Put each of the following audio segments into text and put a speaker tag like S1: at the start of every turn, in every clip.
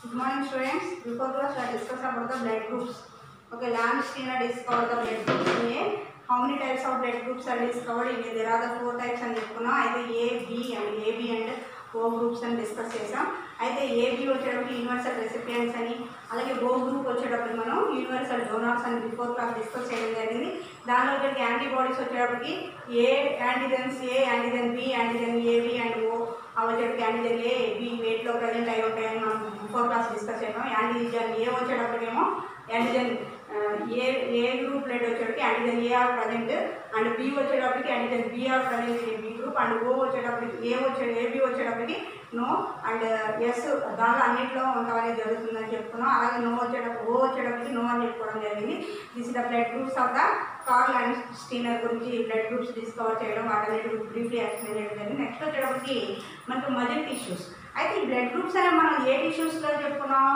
S1: Good morning students. Before class I discuss about the blood groups. Okay, last year I discovered the blood groups in A. How many types of blood groups are discovered in A? There are the four types అని చెప్పుకున్నాం అయితే A B and AB and O groups అని discuss చేసాం అయితే AB వచ్చేటప్పుడు universal recipients అని అలాగే ఓ group వచ్చేటప్పుడు మనం యూనివర్సల్ డోనార్స్ అని బిఫోర్ క్లాస్ డిస్కస్ చేయడం జరిగింది దానిలో వచ్చేటి యాంటీబాడీస్ వచ్చేటప్పటికి A antigens A antigen B antigen AB and O అవి వచ్చేటప్పటికి యాంటీజెన్ ఏ బి వెయిట్లో ప్రజెంట్ అయి ఉంటాయని మనం బిఫోర్ క్లాస్ డిస్కస్ చేసాం యాంటీజెన్ ఏ వచ్చేటప్పటికేమో యాంటీజెన్ ఆ, ఏ ఏ గ్రూప్ బ్లడ్ వచ్చేటప్పటికి antigen A are present and B వచ్చేటప్పటికి antigen B are present in B group and O వచ్చేటప్పటికి ఏ వచ్చే ఏబి వచ్చేటప్పటికి నో అండ్ ఎస్ దానిలో అన్నింటిలో ఉండడం అనేది జరుగుతుందని చెప్పుకున్నాం అలాగే నో వచ్చేటప్పుడు ఓ వచ్చేటప్పటికి నో అని చెప్పుకోవడం జరిగింది this the blood groups of the Karl and Steiner గురించి బ్లడ్ గ్రూప్స్ డిస్కవర్ చేయడం వాటన్నిటి బ్రీఫ్లీ ఎక్స్ప్లెయిన్ చేయడం జరిగింది నెక్స్ట్ వచ్చేటప్పటికి మనకు మజిల్ టిష్యూస్ అయితే ఈ బ్లడ్ గ్రూప్స్ అనేవి మనం ఏ టిష్యూస్లో చెప్పుకున్నాం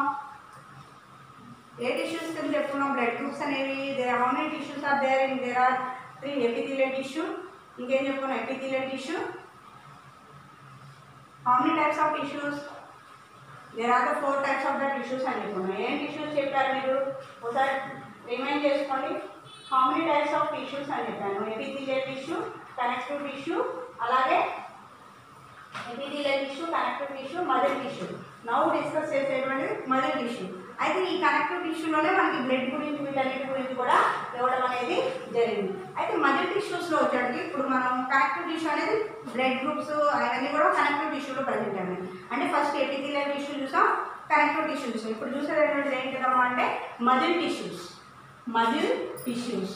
S1: ఏ టిష్యూస్ కింద చెప్పుకున్నాం బ్లడ్ గ్రూప్స్ అనేవి there how many tissues are there in there are three epithelial tissue ఇంకేం చెప్పుకున్నాం epithelial tissue how many types of tissues there are the four types of the tissues అని చెప్పుకున్నాం ఏం టిష్యూస్ చెప్పారు మీరు ఒకసారి రిమైండ్ చేసుకోండి how many types of tissues అని చెప్పాను ఎపిథీలియల్ టిష్యూ కనెక్టివ్ టిష్యూ అలాగే epithelial tissue connective tissue mother tissue నవ్వు డిస్కస్ చేసేటువంటిది మదర్ టిష్యూ అయితే ఈ కనెక్టివ్ టిష్యూలోనే మనకి బ్లడ్ గురించి వీటన్నిటి గురించి కూడా ఇవ్వడం అనేది జరిగింది అయితే మదర్ టిష్యూస్లో వచ్చేటికి ఇప్పుడు మనం కనెక్టివ్ టిష్యూ అనేది బ్లడ్ గ్రూప్స్ అవన్నీ కూడా కనెక్టివ్ టిష్యూలో ప్రజెంట్ అయినాయి అంటే ఫస్ట్ ఎపిథీలియల్ టిష్యూ చూసాం కనెక్టివ్ టిష్యూ చూసాం ఇప్పుడు చూసేటటువంటిది ఏంటిదమ్మా అంటే muscle tissues muscle tissues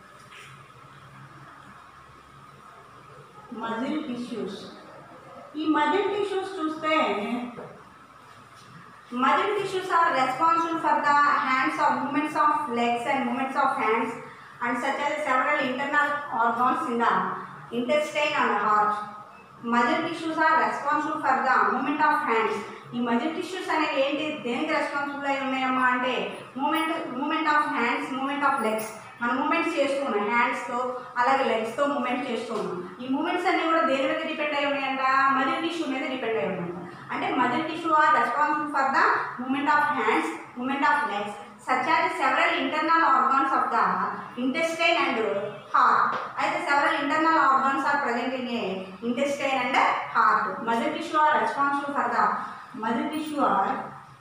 S1: muscle tissues ఈ మజిల్ టిష్యూస్ చూస్తే muscle tissues are responsible for the hands of movements of legs and movements of hands and such as several internal organs in the intestine and heart muscle tissues are responsible for the movement of hands ఈ muscle tissues అనేవి ఏంటి దేనికి responsible అయి ఉన్నాయమ్మా అంటే movement movement of hands movement of legs మన movements చేస్తూ ఉన్నాం హ్యాండ్స్తో అలాగే లెగ్స్తో మూమెంట్ చేస్తూ ఉన్నాం ఈ మూమెంట్స్ అన్నీ కూడా దేని మీద డిపెండ్ అయి ఉన్నాయంట మజిల్ టిష్యూ మీద డిపెండ్ అయి ఉన్నాయంట అంటే muscle tissue are responsible for the movement of hands movement of legs such as several internal organs of the intestine and heart అయితే several internal organs are present in a intestine and heart muscle tissue are responsible for the muscle tissue are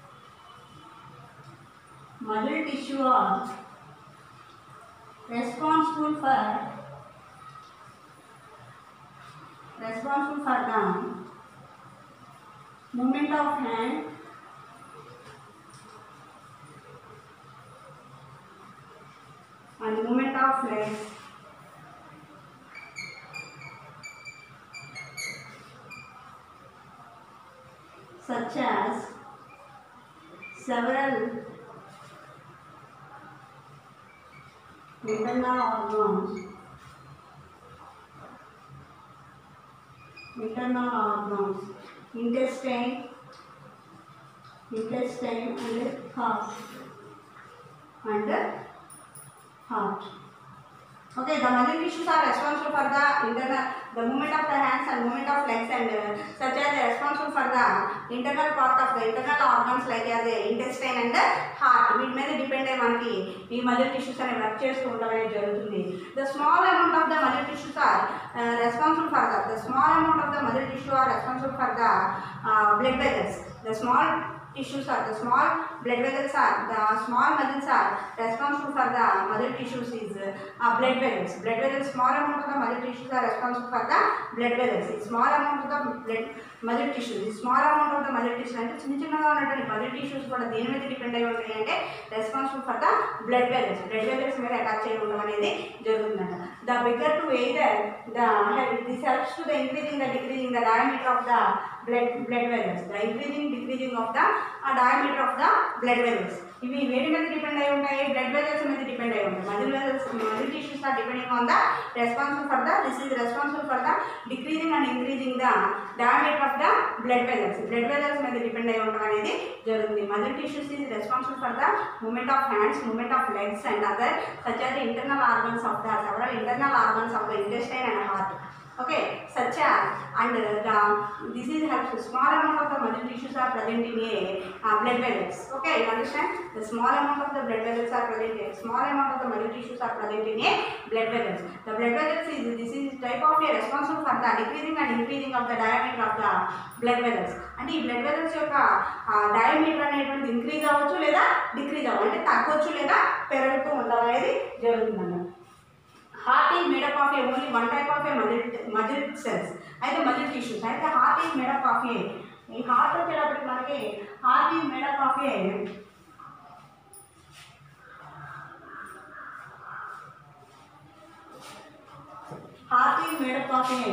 S1: muscle tissue are responsible for responsible for the movement of hand and movement of legs such as several internal organs internal organs intestine intestine and heart and heart okay the mother tissues are responsible for the internal the movement of the hands and movement of legs and uh, such as they are responsible for the internal part of the internal organs like as a intestine and heart వీటి మీద depend అయ్యి మనకి ఈ mother tissues అనేవి work చేస్తూ ఉండడం అనేది జరుగుతుంది the small amount of the mother tissues are responsible for the the small amount of the mother tissue are responsible for the blood vessels the small tissues are the small blood vessels are the small muscles are responsible for the mother tissues is uh, blood vessels blood vessels small amount of the mother tissues are responsible for the blood vessels ఈ small amount of the blood mother tissues ఈ small amount of the mother tissues అంటే చిన్న చిన్నగా ఉన్నటువంటి mother tissues కూడా దేని మీద depend అయి ఉంటాయి అంటే responsible for the blood vessels blood vessels మీద అటాచ్ చేయడం ఉండడం అనేది జరుగుతుందంట the bigger to either the this helps to the increasing the decreasing the diameter of the blood blood vessels the increasing decreasing of the diameter of the blood vessels ఇవి వేడి మీద depend అయి ఉంటాయి blood vessels మీద depend అయి ఉంటాయి muscle vessels muscle tissues are depending on the responsible for the this is responsible for the decreasing and increasing the diameter of the blood vessels blood vessels మీద depend అయి ఉండడం అనేది జరుగుతుంది muscle tissues is responsible for the movement of hands movement of legs and other such as the internal organs of the several internal organs of the intestine and heart okay such as and uh, the disease helps small amount of the muscle tissues are present in a uh, blood vessels okay you understand the small amount of the blood vessels are present in small amount of the muscle tissues are present in a blood vessels the blood vessels is this is type of a responsible for the decreasing and increasing of the diameter of the blood vessels అంటే ఈ blood vessels యొక్క diameter అనేటువంటిది increase అవ్వచ్చు లేదా decrease అవ్వచ్చు అంటే తగ్గొచ్చు లేదా పెరుగుతూ ఉండడం అనేది జరుగుతుందన్నమాట heart is made up of a only one type of a muscle muscle cells అయితే మజిల్ టిష్యూస్ అయితే heart is made up of a ఈ హార్ట్ వచ్చేటప్పటికి మనకి heart is made up of a heart is made up of a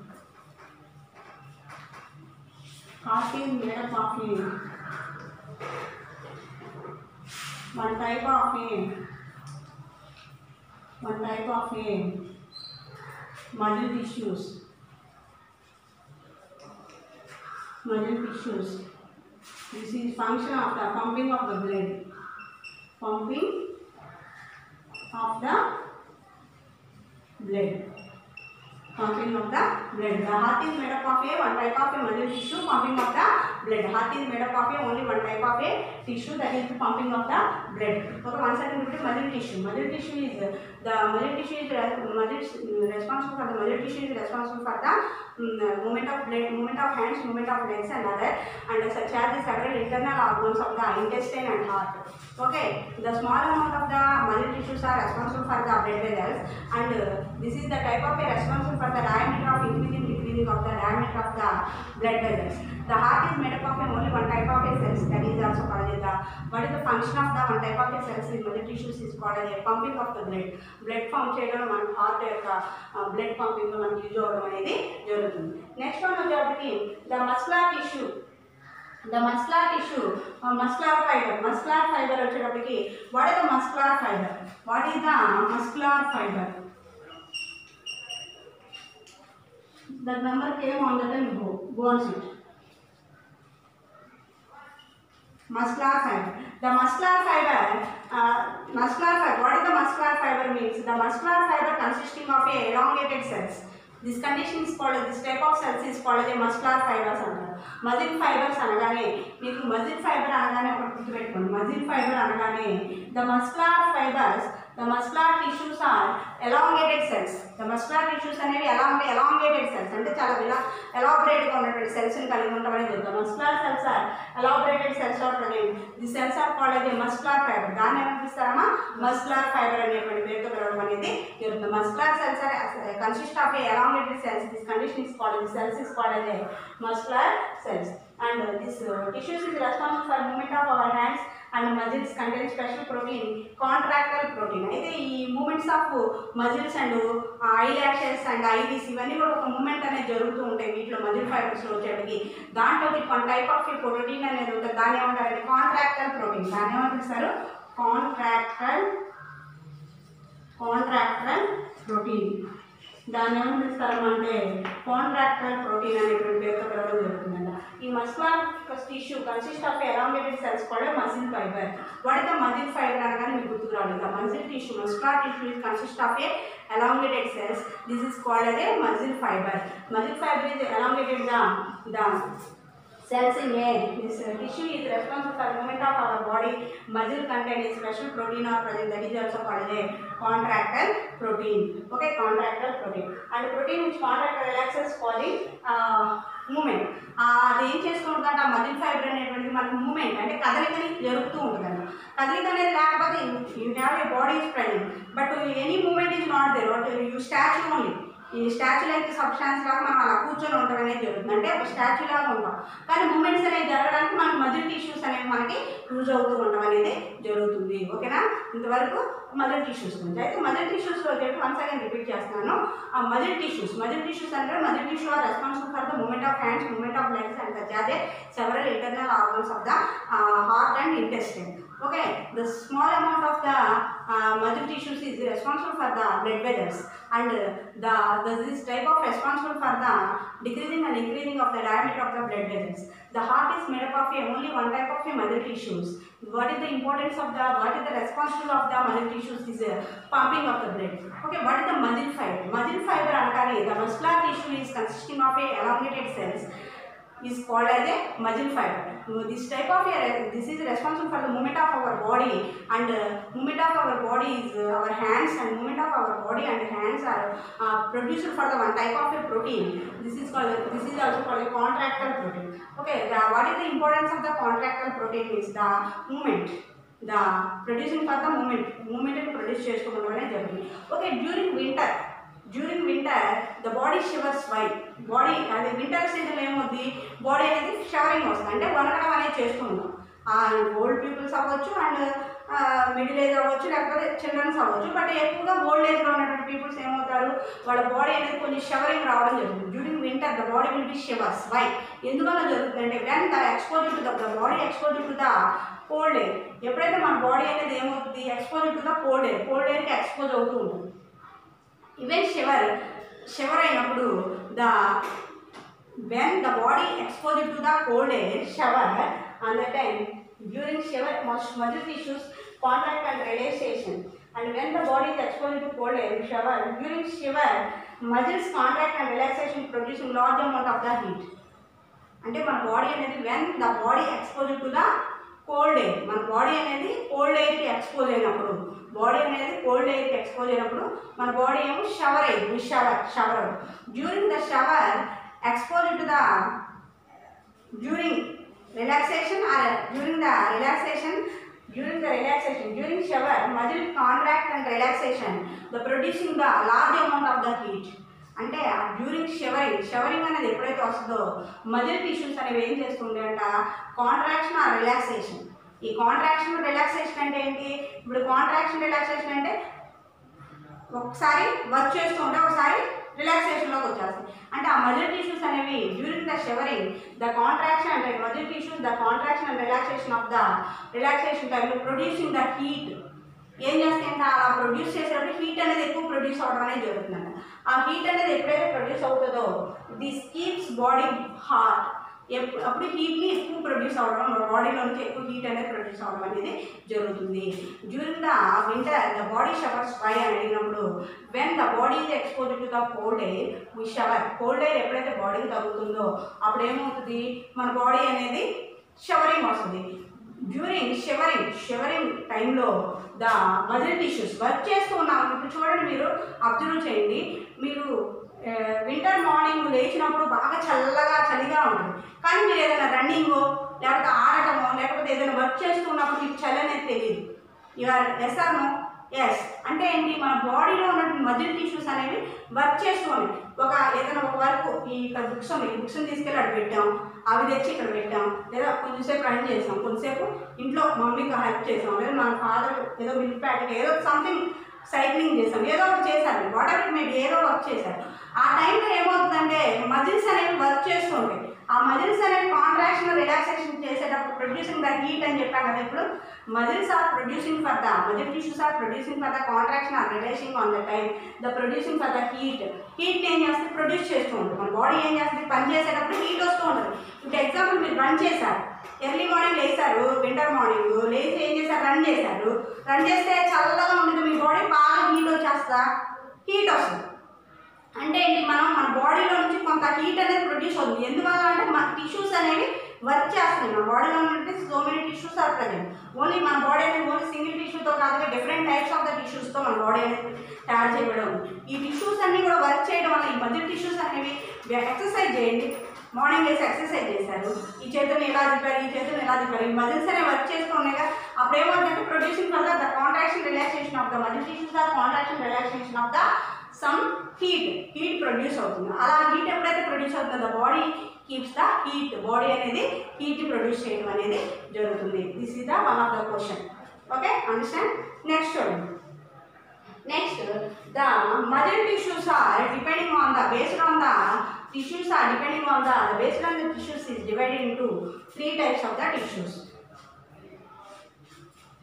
S1: heart is made up of a one type of a one type of a muscle tissues muscle tissues this is function of the pumping of the blood pumping of the blood pumping of the blood the heart is made up of a one type of a muscle tissue pumping of the blood heart is made up of a only one type of a tissue that is the pumping of the blood okay one second repeat muscle tissue muscle tissue is uh, the muscle tissue is re- muscle is responsible for the muscle tissue is responsible for the mm, movement of blood movement of hands movement of legs and other and such as the several internal organs of the intestine and heart okay the small amount of the muscle tissues are responsible for the blood vessels and uh, this is the type of a responsible for the diameter of increasing decreasing of the diameter of the blood vessels the heart is made up of a only one type of a cells that is also called as the what is the function of the one type of a cells in muscle tissues is called as a pumping of the blood blood pump చేయడం మన heart యొక్క blood pumping మనకి use అవ్వడం అనేది జరుగుతుంది next one వచ్చేటప్పటికి the muscular tissue the muscular tissue muscular fibre muscular fibre వచ్చేటప్పటికి what is the muscular fibre what is the muscular fibre that number came on the time go go on sit muscular fiber the muscular fiber uh, muscular fiber what is the muscular fiber means the muscular fiber consisting of a elongated cells this condition is called this type of cells is called as a muscular fibers అంటారు muscle fibres అనగానే మీకు muscle fibre అనగానే ఒకటి గుర్తుపెట్టుకోండి muscle fibre అనగానే the muscular fibres the muscular tissues are elongated cells the muscular tissues అనేవి along elongated cells అంటే చాలా ఇలా ఎలాబరేట్గా ఉన్నటువంటి సెల్స్ని కలిగి ఉండడం అనేది the muscular cells are elaborated cells are present the cells are called అది మస్కులార్ ఫైబర్ దాన్ని ఏమనిపిస్తారమ్మా మస్కులార్ ఫైబర్ అనేటువంటి పేరుతో పిలవడం అనేది జరుగుతుంది muscular cells are consist of A elongated cells this condition is called the cells is called as a muscular cells and uh, this uh, tissues is responsible for movement of our hands and muscles contain special protein contractile protein అయితే ఈ movements of muscles and eyelashes and iris ఇవన్నీ కూడా ఒక moment అనేది జరుగుతూ ఉంటాయి వీటిలో muscle ఫైబర్స్లో వచ్చేటికి దాంట్లో వన్ టైప్ ఆఫ్ ప్రోటీన్ అనేది ఉంటుంది దాన్ని ఏమంటారంటే కాంట్రాక్టల్ ప్రోటీన్ దాన్ని ఏమంటారు కాంట్రాక్టల్ కాంట్రాక్టల్ ప్రోటీన్ దాన్ని ఏమని పిలుస్తారు అంటే కాంట్రాక్టల్ ప్రోటీన్ అనేటువంటి పేరుతో పిలవడం జరుగుతుందంట ఈ muscular tissue consist of elongated cells కూడా muscle fibre what the muscle fibre అనగానే మీకు గుర్తుకు రావాలి the muscle tissue muscular tissue is consist of a elongated cells this is called as a muscle fiber muscle fiber is elongated the the cells in a this uh, tissue is responsible for movement of our body muscle contain a special protein or present that is also called as a contractile protein okay contractile protein and protein which contract relaxes body uh, movement ఆ, అది ఏం చేస్తూ ఉంటుందంటే ఆ muscle fibre అనేటువంటిది మనకు moment అంటే కదలికని జరుగుతూ ఉంటుందండి కదలిక అనేది లేకపోతే you have a body is present but any movement is not there what you statue only ఈ స్టాచ్యూ లైక్ సబ్స్టాన్స్ లాగా మనం అలా కూర్చొని ఉండడం అనేది జరుగుతుంది అంటే ఒక స్టాచ్యూ లాగా ఉంటాం కానీ మూమెంట్స్ అనేవి జరగడానికి మనకి మజిల్ టిష్యూస్ అనేవి మనకి యూజ్ అవుతూ ఉండడం అనేది జరుగుతుంది ఓకేనా ఇంతవరకు మజిల్ టిష్యూస్ గురించి అయితే మజిల్ టిష్యూస్లో చెప్పి వన్స్ అగైన్ రిపీట్ చేస్తున్నాను ఆ మజిల్ టిష్యూస్ మజిల్ టిష్యూస్ అంటే muscle tissue are responsible for the movement of hands movement of legs and such as a several internal organs of the heart and intestine Okay, the small amount of the uh, muscle tissues is responsible for the blood vessels and uh, the, the this type of responsible for the decreasing and increasing of the diameter of the blood vessels. The heart is made up of a, only one type of a muscle tissues. What is the importance of the what is the responsible of the muscle tissues is uh, pumping of the blood. Okay, what is the muscle fiber? Muscle fiber అనగానే the muscular tissue is consisting of a elongated cells is called as a muscle fiber. So this type of a, this is responsible for the movement of our body and uh, movement of our body is uh, our hands and movement of our body and hands are uh, produced for the one type of a protein. This is called this is also called a contractile protein. Okay, the, what is the importance of the contractile protein is the movement. the producing for the movement movement అని produce చేసుకోవడం అనేది జరుగుతుంది okay during winter during winter the body shivers why body అది winter season ఏమవుద్ది body అనేది shivering వస్తుంది అంటే వనకడం అనేది చేస్తూ ఉంటాం ఓల్డ్ పీపుల్స్ అవ్వచ్చు అండ్ మిడిల్ ఏజ్ అవ్వచ్చు లేకపోతే చిల్డ్రన్స్ అవ్వచ్చు బట్ ఎక్కువగా ఓల్డ్ ఏజ్లో ఉన్నటువంటి పీపుల్స్ ఏమవుతారు వాళ్ళ బాడీ అనేది కొంచెం షవరింగ్ రావడం జరుగుతుంది during winter the body will be shivers why ఎందువల్ల జరుగుతుంది అంటే when the exposure to the body exposure to the cold air ఎప్పుడైతే మన బాడీ అనేది ఏమవుతుంది exposure to the cold air cold ఎయిర్కి ఎక్స్పోజ్ అవుతూ ఉంటుంది ఈవెన్ షివర్ షివర్ అయినప్పుడు the when the body exposed to the cold air shower on the time during shower mus- muscle tissues contract and relaxation and when the body is exposed to cold air shower during shiver muscles contract and relaxation producing large amount of the heat అంటే మన body అనేది when the body expose to the cold air మన body అనేది cold ఎయిర్కి expose అయినప్పుడు body అనేది cold ఎయిర్కి expose అయినప్పుడు మన బాడీ ఏమో షవర్ అయ్యి shiver shiver during the shiver expose to the during relaxation or during the relaxation during the relaxation during shiver muscle contract and relaxation the producing the large amount of the heat అంటే during shivering shivering అనేది ఎప్పుడైతే వస్తుందో muscle tissues అనేవి ఏం చేస్తుండే అంట contraction or relaxation ఈ contraction relaxation అంటే ఏంటి ఇప్పుడు కాంట్రాక్షన్ రిలాక్సేషన్ అంటే ఒకసారి వర్క్ చేస్తూ ఉంటే ఒకసారి రిలాక్సేషన్లోకి వచ్చేస్తాయి అంటే ఆ మజిల్ టిష్యూస్ అనేవి during the shivering the contraction అంటే muscle tissues the contraction and relaxation of the relaxation టైంలో ప్రొడ్యూసింగ్ ద హీట్ ఏం చేస్తాయంటే అలా ప్రొడ్యూస్ చేసేటప్పుడు హీట్ అనేది ఎక్కువ ప్రొడ్యూస్ అవ్వడం అనేది జరుగుతుందంట ఆ హీట్ అనేది ఎప్పుడైతే ప్రొడ్యూస్ అవుతుందో దిస్ కీప్స్ బాడీ హాట్ ఎప్పుడు అప్పుడు హీట్ని ఎక్కువ ప్రొడ్యూస్ అవ్వడం మన బాడీలో నుంచి ఎక్కువ హీట్ అనేది ప్రొడ్యూస్ అవ్వడం అనేది జరుగుతుంది during the winter the body shivers why అని అడిగినప్పుడు when the body is expose to the cold air we shiver cold air ఎప్పుడైతే బాడీకి తగ్గుతుందో అప్పుడు ఏమవుతుంది మన బాడీ అనేది షవరింగ్ వస్తుంది డ్యూరింగ్ షివరింగ్ షివరింగ్ టైంలో ద మజిల్ టిష్యూస్ వర్క్ చేస్తూ ఉన్నాం ఇప్పుడు చూడండి మీరు అబ్జర్వ్ చేయండి మీరు వింటర్ మార్నింగ్ లేచినప్పుడు బాగా చల్లగా చలిగా ఉంటుంది కానీ మీరు ఏదైనా రన్నింగ్ లేకపోతే ఆడటమో లేకపోతే ఏదైనా వర్క్ చేస్తున్నప్పుడు మీకు చలి అనేది తెలియదు you are yes or no yes అంటే ఏంటి మన బాడీలో ఉన్నటువంటి మజిల్ టిష్యూస్ అనేవి వర్క్ చేస్తుంది ఒక ఏదైనా ఒక వర్క్ ఈ ఇక్కడ బుక్స్ ఉన్నాయి బుక్స్ని తీసుకెళ్ళి అక్కడ పెట్టాం అవి తెచ్చి ఇక్కడ పెట్టాం లేదా కొంచెంసేపు రన్ చేసాం కొంచెంసేపు ఇంట్లో మమ్మీకి హెల్ప్ చేసాం లేదా మన ఫాదర్ ఏదో మిల్క్ ప్యాకెట్ ఏదో సంథింగ్ సైక్లింగ్ చేసాం ఏదో ఒకటి చేశారు వాట్ ఎవర్ మేబీ ఏదో వర్క్ చేశారు ఆ టైంలో ఏమవుతుందంటే మజిల్స్ అనేవి వర్క్ చేస్తూ ఉంటాయి ఆ మజిల్స్ అనేవి కాంట్రాక్షన్ రిలాక్సేషన్ చేసేటప్పుడు ప్రొడ్యూసింగ్ ద హీట్ అని చెప్పాను కదా ఇప్పుడు muscles are producing for the muscle tissues are producing for the contraction or relaxing on the time the producing for the heat heat ఏం చేస్తే ప్రొడ్యూస్ చేస్తూ ఉంటుంది మన బాడీ ఏం చేస్తుంది పని చేసేటప్పుడు హీట్ వస్తూ ఉంటుంది ఇప్పుడు ఎగ్జాంపుల్ మీరు రన్ చేశారు ఎర్లీ మార్నింగ్ లేచారు వింటర్ మార్నింగ్ లేచి ఏం చేశారు రన్ చేశారు రన్ చేస్తే చల్లగా ఉంటుంది మీ బాడీ బాగా హీట్ వచ్చేస్తా హీట్ వస్తుంది అంటే ఏంటి మనం మన బాడీలో నుంచి కొంత హీట్ అనేది ప్రొడ్యూస్ అవుతుంది ఎందువల్ల అంటే మన టిష్యూస్ అనేవి వర్క్ చేస్తున్నాయి మన బాడీలో ఉంటే so many tissues are present only మన బాడీ అనేది ఓన్లీ సింగిల్ టిష్యూతో కాదు డిఫరెంట్ టైప్స్ ఆఫ్ ద టిష్యూస్తో మన బాడీ అనేది తయారు చేయబడి ఉంది ఈ టిష్యూస్ అన్నీ కూడా వర్క్ చేయడం వల్ల ఈ మధ్య టిష్యూస్ అనేవి ఎక్సర్సైజ్ చేయండి మార్నింగ్ వేసి ఎక్సర్సైజ్ చేశారు ఈ చేతులు ఎలా దిపారు ఈ చేతులు ఎలా దిపారు ఈ మజిల్స్ అనేవి వర్క్ చేస్తున్నాయిగా అప్పుడు ఏమవుతుందంటే producing for the contraction relaxation of the muscle tissues are contraction relaxation of the some heat heat produce అవుతుంది అలా హీట్ ఎప్పుడైతే ప్రొడ్యూస్ అవుతుందో body keeps the heat body అనేది హీట్ ప్రొడ్యూస్ చేయడం అనేది జరుగుతుంది this is the one of the question okay understand next చూడండి next the muscle tissues are depending on the based on the tissues are depending on the based on the tissues is divided into three types of the tissues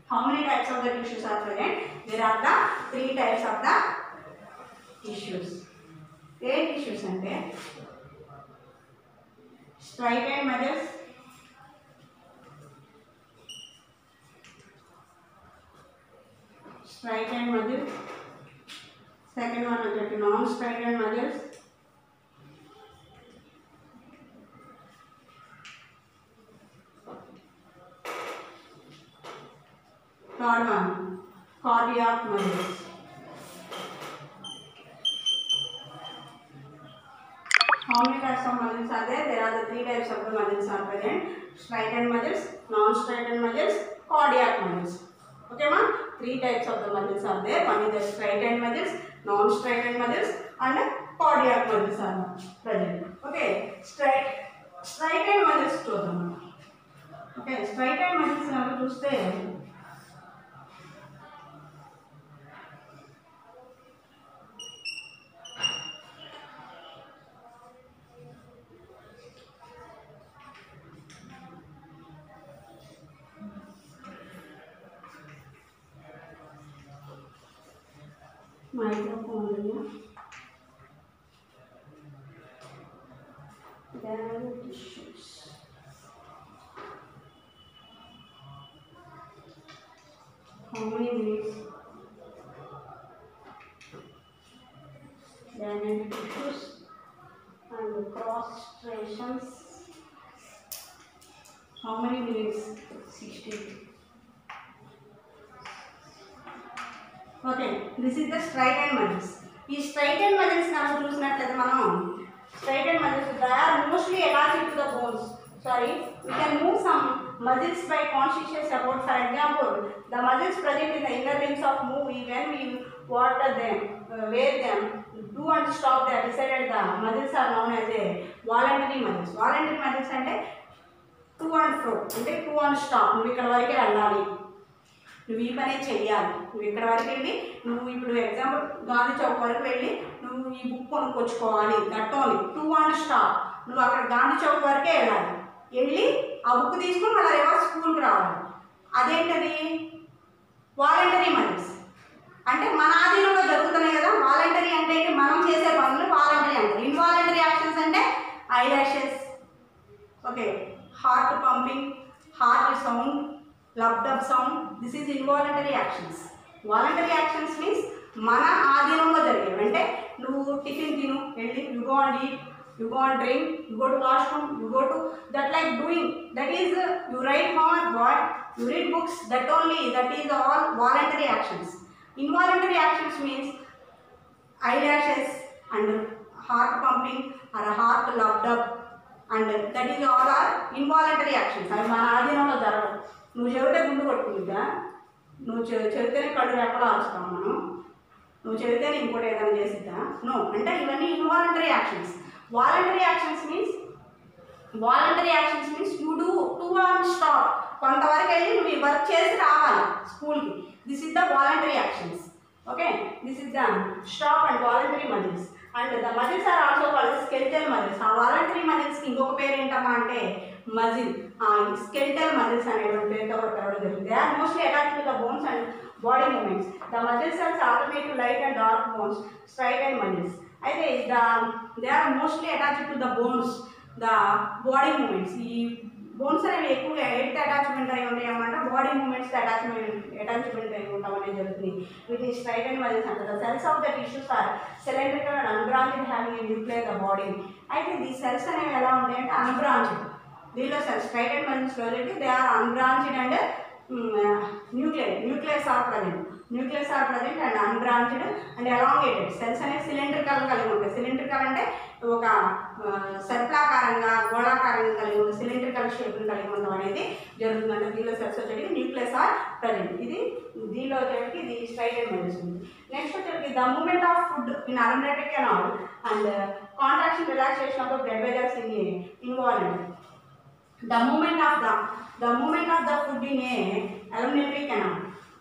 S1: How many types of the tissues are present? There are the three types of the tissues. ఏ tissues అంటే striated muscles striated muscles second one వచ్చేసి non striated muscles third one cardiac muscles How many types of muscles are there? There are the three types of the muscles are present. Straightened muscles, non-straightened muscles, cardiac muscles. Okay, ma? Three types of the muscles are there. One is the straightened muscles, non-straightened muscles, and cardiac muscles are present. Okay, straight, straightened muscles చూద్దాం okay striated muscles కనుక చూస్తే microphone here. Then tissues. How many minutes? Then tissues and cross striations. How many minutes? 60. Okay this is the striated muscles ఈ striated muscles మనం చూసినట్లయితే మనం striated muscles they are mostly attached to the bones sorry we can move some muscles by conscious about for example the muscles present in the inner limbs of move even we water them where them do and stop the decided the muscles are known as a voluntary muscles voluntary muscles అంటే to and fro అంటే to and stop నువ్వు ఇక్కడ వరకే వెళ్ళాలి నువ్వు ఈ పనే చెయ్యాలి నువ్వు ఇక్కడ వరకు వెళ్ళి నువ్వు ఇప్పుడు ఎగ్జాంపుల్ గాంధీ చౌక్ వరకు వెళ్ళి నువ్వు ఈ బుక్ కొనుక్కొచ్చుకోవాలి that only to and stop నువ్వు అక్కడ గాంధీ చౌక్ వరకే వెళ్ళాలి వెళ్ళి ఆ బుక్ తీసుకుని మళ్ళీ రివర్స్ స్కూల్కి రావాలి అదేంటది వాలంటరీ మనీస్ అంటే మన ఆధీనంలో జరుగుతున్నాయి కదా వాలంటరీ అంటే ఏంటి? మనం చేసే పనులు వాలంటరీ అంటారు ఇన్వాలంటరీ యాక్షన్స్ అంటే eyelashes okay heart pumping heart sound lub dub sound this is involuntary actions voluntary actions means మన ఆధీనంలో జరిగేవి అంటే నువ్వు టిఫిన్ తిను వెళ్ళి you go and eat you go and drink you go to washroom you go to that like doing that is you write హోమ్ వాట్ you read books that only that is all voluntary actions involuntary actions means eyelashes and heart pumping or heart loved up and that is all are involuntary actions అవి మన ఆధీనంలో జరగవు నువ్వు చెవితే గుండు కొట్టుకుంటా నువ్వు చె- చెవితేనే కళ్ళు రెప్పలు ఆరుస్తాం మనం నువ్వు చెబితేనే ఇంకోటి ఏదైనా చేసిద్దా నో అంటే ఇవన్నీ involuntary actions voluntary actions means voluntary actions means you do to on stop కొంతవరకు వెళ్ళి నువ్వు ఈ వర్క్ చేసి రావాలి స్కూల్కి this is the voluntary actions okay this is the stop and voluntary muscles and the muscles are also called skeletal muscles ఆ voluntary మజిల్స్కి ఇంకొక పేరు ఏంటమ్మా అంటే మజిల్ స్కెల్టల్ మజిల్స్ అనేటువంటి పేరుతో కూడా పిలవడం జరుగుతుంది they are mostly attach to the bones and body movements the muscles also alternate to light and dark bones striated muscles అయితే the they are mostly attach to the bones the body movements ఈ bones అనేవి ఎక్కువగా eight attachment అయి ఉంటాయి అన్నమాట body movements attachment attachment అయి ఉంటాం అనేది జరుగుతుంది వీటిని స్ట్రైట్ అండ్ మజిల్స్ అంటారు the cells of the tissues are cylindrical and unbranched having nuclear the body అయితే ఈ సెల్స్ అనేవి ఎలా ఉంటాయంటే అన్బ్రాంచెడ్ దీనిలో సెల్స్ స్ట్రైట్ అండ్ మజిల్స్ అయితే they are unbranched and nuclear nucleus are present nucleus are present and unbranched and elongated cells అనేవి cylindrical కలిగి ఉంటాయి సిలిండ్రికల్ అంటే ఒక సర్పులాకారంగా గోళాకారంగా కలిగి ఉంటుంది సిలిండ్రికల్ షేప్ కలిగి ఉండడం అనేది జరుగుతుంది అంటే దీనిలో సెల్స్ వచ్చేటికి న్యూక్లియస్ ఆర్ ప్రజెంట్ ఇది దీనిలో వచ్చేటికి ఇది స్ట్రైట్ అండ్ మజిల్స్ ఉంది నెక్స్ట్ వచ్చేటికి the movement of food in alimentary canal and contraction relaxation of the blood vessels in involved the movement of the the movement of the food in a alimentary canal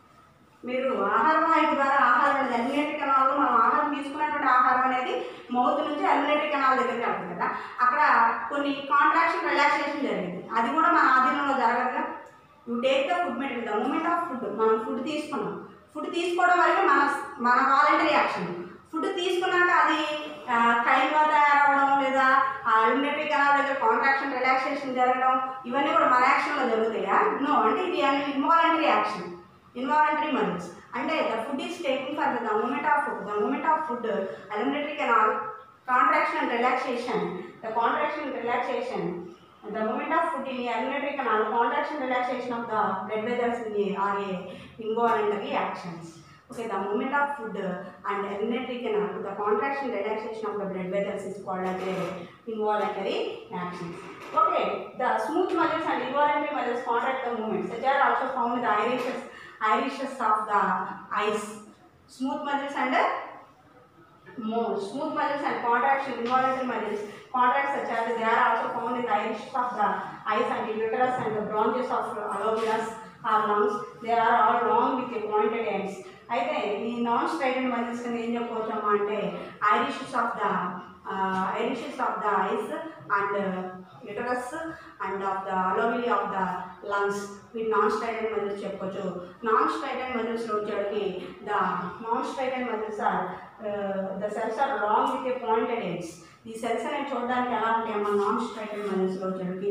S1: మీరు ఆహార వాహిక ద్వారా ఆహారం అనేది అలిమినేటరీ కెనాల్లో మనం ఆహారం తీసుకున్నటువంటి ఆహారం అనేది మౌత్ నుంచి అలిమినేటరీ కెనాల్ దగ్గరికి వెళ్తుంది కదా అక్కడ కొన్ని కాంట్రాక్షన్ రిలాక్సేషన్ జరిగింది అది కూడా మన ఆధీనంలో జరగదుగా you take the food material the movement of food మనం ఫుడ్ తీసుకున్నాం ఫుడ్ తీసుకోవడం వరకు మన మన వాలంటరీ యాక్షన్ ఫుడ్ తీసుకున్నాక అది కైన్గా తయారవడం లేదా ఎలిమినేటరీ కెనాల్ దగ్గర కాంట్రాక్షన్ రిలాక్సేషన్ జరగడం ఇవన్నీ కూడా మన యాక్షన్లో జరుగుతాయా నో అంటే ఇది ఇన్వాలంటరీ యాక్షన్ ఇన్వాలంటరీ మజిల్స్ అంటే the food is taking for the movement of food the movement of food alimentary canal contraction and relaxation the contraction and relaxation the movement of food in the alimentary canal contraction and relaxation of the blood vessels in the are a involuntary actions okay the movement of food and alimentary canal the contraction and relaxation of the blood vessels is called as a involuntary actions okay the smooth muscles and involuntary muscles contract the movements such are also found in the irises irises of the eyes smooth muscles and more smooth muscles and contraction involuntary muscles contracts such as they are also found in the iris of the eyes and the uterus and the bronchus of alveolus or lungs they are all long with a pointed ends అయితే ఈ non striated muscles కింద ఏం చెప్పుకోవచ్చమ్మా అంటే irises of the irises of the eyes and uterus and of the alveoli of the lungs వీటి non striated muscles చెప్పుకోవచ్చు non striated మజిల్స్లో వచ్చేటికి the non striated muscles are the cells are long with a pointed ends ఈ cells అనేవి చూడడానికి ఎలా ఉంటాయమ్మా non striated మజిల్స్లో వచ్చేటికి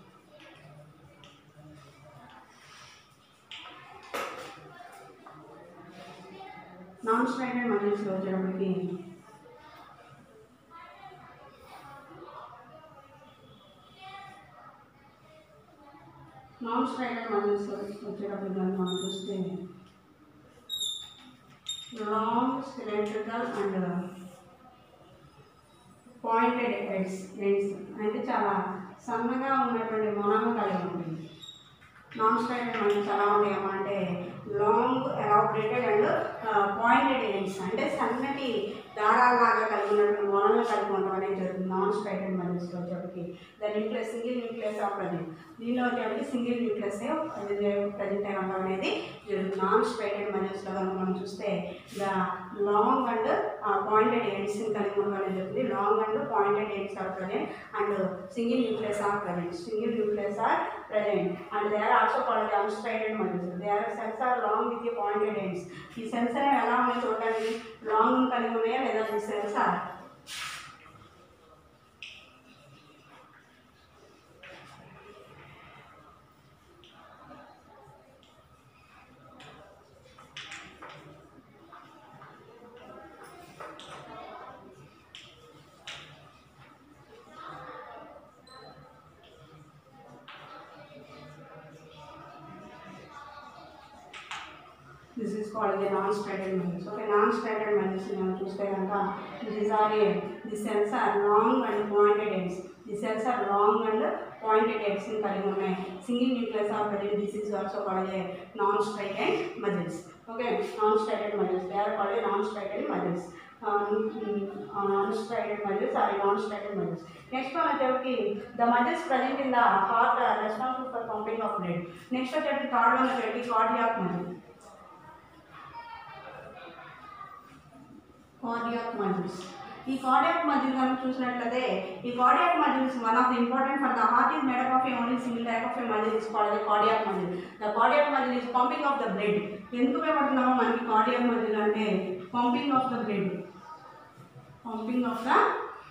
S1: నాన్ స్ట్రైటెడ్ మజిల్స్లో వచ్చేటప్పటికి నాన్ స్ట్రైటెడ్ మజిల్స్ వచ్చేటప్పుడు కనుక మనం చూస్తే long cylindrical and pointed heads ends అంటే చాలా సన్నగా ఉన్నటువంటి మొనను కలిగి ఉంటుంది నాన్ స్ట్రైటెడ్ మజిల్స్ ఎలా ఉంటాయమ్మా అంటే long elaborated and pointed ends అంటే సన్నటి దారాలాగా కలిగి ఉన్నటువంటి మొనలను కలిగి ఉండడం అనేది జరుగుతుంది నాన్ స్ట్రైటెడ్ మజిల్స్లో వచ్చేప్పటికి the nucleus single nucleus of present దీనిలో వచ్చేప్పటికి సింగిల్ న్యూక్లియస్ ప్రజెంట్ అయి ఉండడం అనేది జరుగుతుంది నాన్ స్ట్రైటెడ్ మజిల్స్లో కనుక మనం చూస్తే the long and pointed ends కలిగి ఉండడం అనేది జరుగుతుంది long and pointed ends are present and single nucleus are present single nucleus are present and they are also called the unstriated muscles. Their cells are long with the pointed ends. ఈ cells అనేవి ఎలా ఉన్నాయి చూడడానికి long కలిగి ఉన్నాయా లేదా ఈ cells are this is called the non striated muscles okay non striated muscles మనం చూస్తే కనుక this are a the cells are long and pointed ends the cells are long and pointed ends కలిగి ఉన్నాయి single nucleus of present this is also called a non striated muscles okay non striated muscles they are called a non striated muscles non striated muscles are non striated muscles next one వచ్చేటికి the muscles present in the heart responsible for pumping of blood next వచ్చేటికి third one వచ్చేటికి cardiac muscle cardiac muscles ఈ cardiac muscle కనుక చూసినట్లయితే ఈ cardiac muscles one of the important for the heart is made up of a only single type of a muscle is called cardiac muscle the cardiac muscle is pumping of the blood ఎందుకు ఉపయోగపడుతున్నామో మనకి cardiac muscle అంటే pumping of the blood pumping of the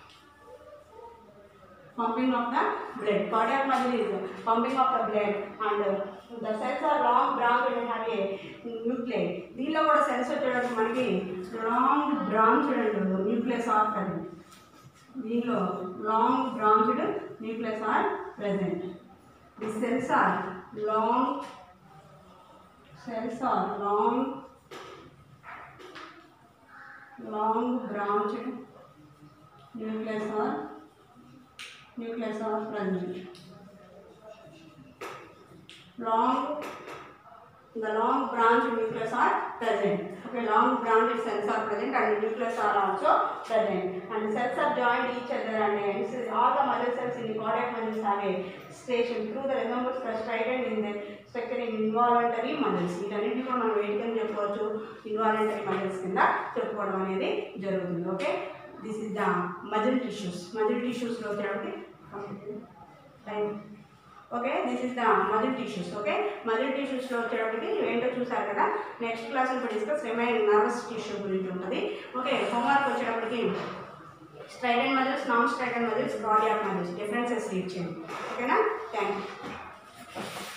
S1: pumping of the blood. Cardiac muscle is pumping of the blood and uh, the cells are long branched and have a nuclei. దీనిలో కూడా cells వచ్చేటప్పుడు మనకి long branched and nucleus are present దీనిలో long branched nucleus are present the cells are long cells are long long branched nucleus are nucleus are present. Long, the long branch nucleus are present. Okay, long branched cells are present and the nucleus are also present. And the cells are joined each other and ends. All the mother cells in the cardiac muscles have a station through the rhizomes frustrated in the structure in involuntary muscles. వీటన్నిటి కూడా మనం వేటికని చెప్పుకోవచ్చు involuntary muscles కింద చెప్పుకోవడం అనేది జరుగుతుంది okay this is the muscle tissues muscle టిష్యూస్లో వచ్చేటప్పటికి time okay this is the muscle tissues okay muscle టిష్యూస్లో వచ్చేటప్పటికి ఏంటో చూసారు కదా నెక్స్ట్ క్లాస్ ఇప్పుడు డిస్కస్ రిమైన్ నర్వస్ టిష్యూ గురించి ఉంటుంది ఓకే హోంవర్క్ వచ్చేటప్పటికి striated muscles non striated muscles cardiac muscles differences read చేయండి ఓకేనా థ్యాంక్ యూ